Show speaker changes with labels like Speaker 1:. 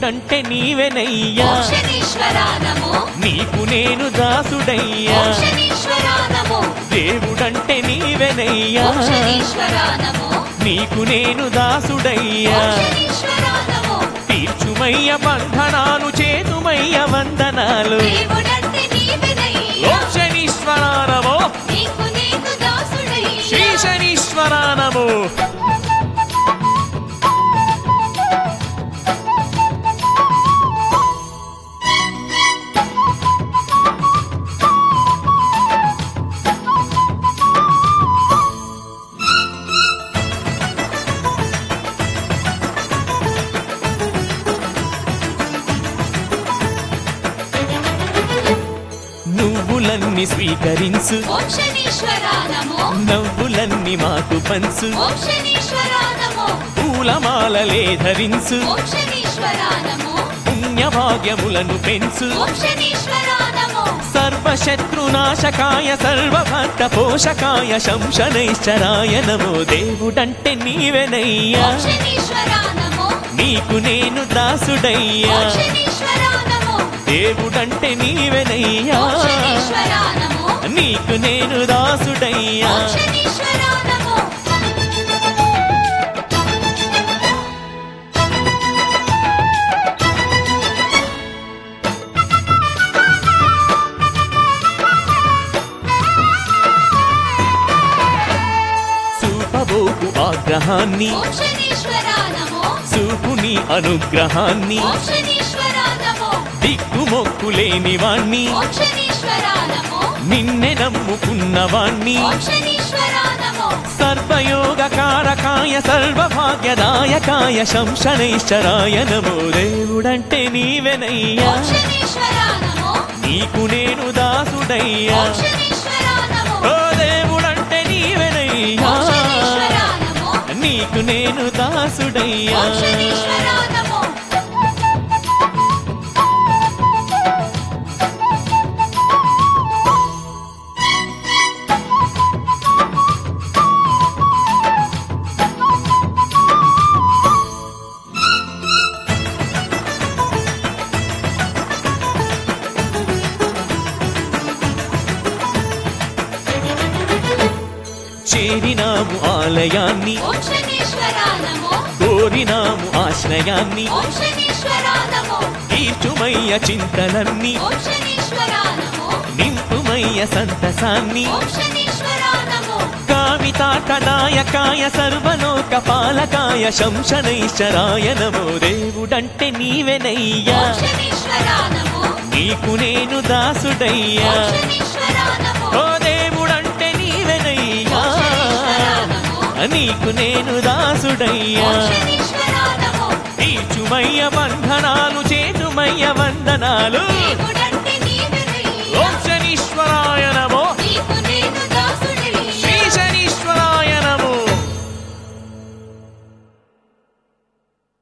Speaker 1: దేవుడంటే నీవెనయ్యా
Speaker 2: ఓం శనీశ్వర నమో
Speaker 1: నీకు నేను దాసుడయ్యా
Speaker 2: ఓం శనీశ్వర నమో
Speaker 1: దేవుడంటే నీవెనయ్యా
Speaker 2: ఓం శనీశ్వర నమో
Speaker 1: నీకు నేను దాసుడయ్యా
Speaker 2: ఓం శనీశ్వర నమో
Speaker 1: తీర్చుమయ్య బంధనాలు చేతుమయ్య వందనాలు
Speaker 2: దేవుడంటే నీవెనయ్యా
Speaker 1: ఓం శనీశ్వరానమో
Speaker 2: నీకు నేను
Speaker 1: శ్రీ
Speaker 2: దాసుడయ్యా
Speaker 1: శనీశ్వరానమో నువ్వులన్నీ స్వీకరించు
Speaker 2: ఓం శనీశ్వర నమో
Speaker 1: నవ్వులన్నీ మాకు పంచు
Speaker 2: ఓం శనీశ్వర నమో
Speaker 1: పూలమాలలే ధరించు
Speaker 2: ఓం శనీశ్వర నమో
Speaker 1: పుణ్యభాగ్యములను పెంచు
Speaker 2: ఓం శనీశ్వర నమో
Speaker 1: సర్వశత్రునాశకాయ సర్వభక్త పోషకాయ శంశనైశ్చరాయ నమో దేవుడంటే నీవెనయ్యా
Speaker 2: ఓం శనీశ్వర నమో
Speaker 1: నీకు నేను దాసుడయ్యా
Speaker 2: ఓం శనీశ్వర నమో
Speaker 1: దేవుడంటే నీవెనయ్యా
Speaker 2: ఓం శనీశ్వర నమో
Speaker 1: నీకు నేను దాసుడయ్యా
Speaker 2: ఓం శనీశ్వర నమో
Speaker 1: చూపబోకు ఆగ్రహాన్ని
Speaker 2: ఓం శనీశ్వర నమో
Speaker 1: చూపుని అనుగ్రహాన్ని
Speaker 2: ఓం శనీశ్వర నమో
Speaker 1: దిక్కుమొక్కు లేని వాణ్ణి
Speaker 2: ఓం శనీశ్వర నమో
Speaker 1: నిన్నె నమ్ముకున్నవాణ్ణి
Speaker 2: ఓం శనీశ్వర నమో
Speaker 1: సర్వయోగకారకాయ సర్వభాగ్యదాయకాయ శంశనైశ్చరాయ నమో దేవుడంటే నీవెనయ్యా
Speaker 2: ఓం శనీశ్వర నమో
Speaker 1: నీకు నేను దాసుడయ్యా
Speaker 2: ఓం శనీశ్వర నమో
Speaker 1: ఓ దేవుడంటే నీవెనయ్యా
Speaker 2: ఓం శనీశ్వర నమో
Speaker 1: నీకు నేను దాసుడయ్యా
Speaker 2: ఓం శనీశ్వర నమో
Speaker 1: చేరినాము ఆలయాన్ని
Speaker 2: ఓం శనీశ్వర నమో
Speaker 1: కోరినాము ఆశ్రయాన్ని
Speaker 2: ఓం శనీశ్వర నమో
Speaker 1: తీర్చుమయ్య చింతలన్నీ
Speaker 2: ఓం శనీశ్వర నమో
Speaker 1: నింపుమయ్య సంతసాన్ని
Speaker 2: ఓం శనీశ్వర నమో
Speaker 1: కామితాకదాయకాయ సర్వలోక పాలకాయ శంశనైశ్చరాయ నమో దేవుడంటే నీవెనయ్యా
Speaker 2: ఓం శనీశ్వర నమో
Speaker 1: నీకు నేను దాసుడయ్యా
Speaker 2: ఓం శనీశ్వర నమో
Speaker 1: ఓ దేవుడంటే నీవెనయ్యా
Speaker 2: ఓం శనీశ్వర నమో
Speaker 1: నీకు నేను దాసుడయ్యా
Speaker 2: ఓం శనీశ్వర నమో
Speaker 1: తీర్చుమయ్య బంధనాలు చేతుమయ్య వందనాలు
Speaker 2: దేవుడంటే నీవెనయ్యా
Speaker 1: ఓం శనీశ్వరాయ నమో